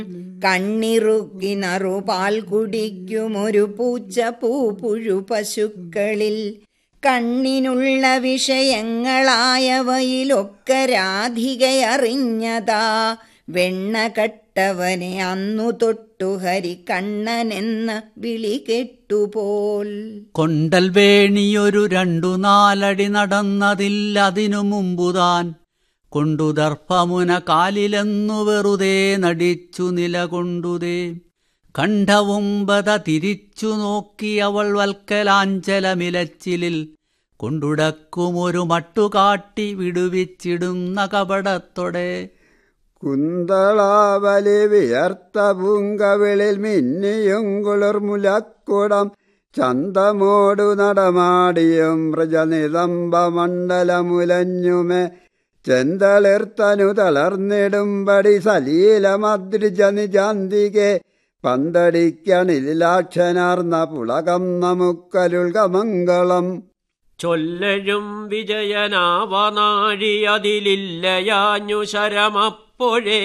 കണ്ണിറുക്കിനറു പാൽ കുടിക്കുമൊരു പൂച്ച പൂപ്പുഴു പശുക്കളിൽ കണ്ണിനുള്ള വിഷയങ്ങളായവയിലൊക്കെ രാധികയറിഞ്ഞതാ വെണ്ണ കട്ടവനെ അന്നു തൊട്ടു ഹരി കണ്ണനെന്ന വിളി കെട്ടുപോൽ കൊണ്ടൽ വേണിയൊരു രണ്ടു നാലടി നടന്നതില്ലതിനു മുമ്പുതാൻ കൊണ്ടു ദർഭമുന കാലിലെന്നു വെറുതെ നടിച്ചു നിലകൊണ്ടുതേ കണ്ഠവുമ്പത തിരിച്ചു നോക്കി അവൾ വൽക്കലാഞ്ചലമിലച്ചിലിൽ കൊണ്ടുടക്കുമൊരു മട്ടുകാട്ടി വിടുവിച്ചിടുന്ന കപടത്തൊടെ കുന്തളാവലി വിയർത്ത പൂങ്കവിളിൽ മിന്നിയും കുളിർമുലക്കുടം ചന്തമോടു നടമാടിയും മൃജനിതംബ മണ്ഡലമുലഞ്ഞുമേ ചെന്തളിർത്തനു തളർന്നിടുമ്പടി സലീലമദ്രിജ നിജാന്തികെ പന്തടിക്കണിലാക്ഷനാർന്ന പുളകം നമുക്കരുൾകമംഗളം ചൊല്ലഴും വിജയനാവനാഴി അതിലില്ലയാഞ്ഞു ശരമപ്പോഴേ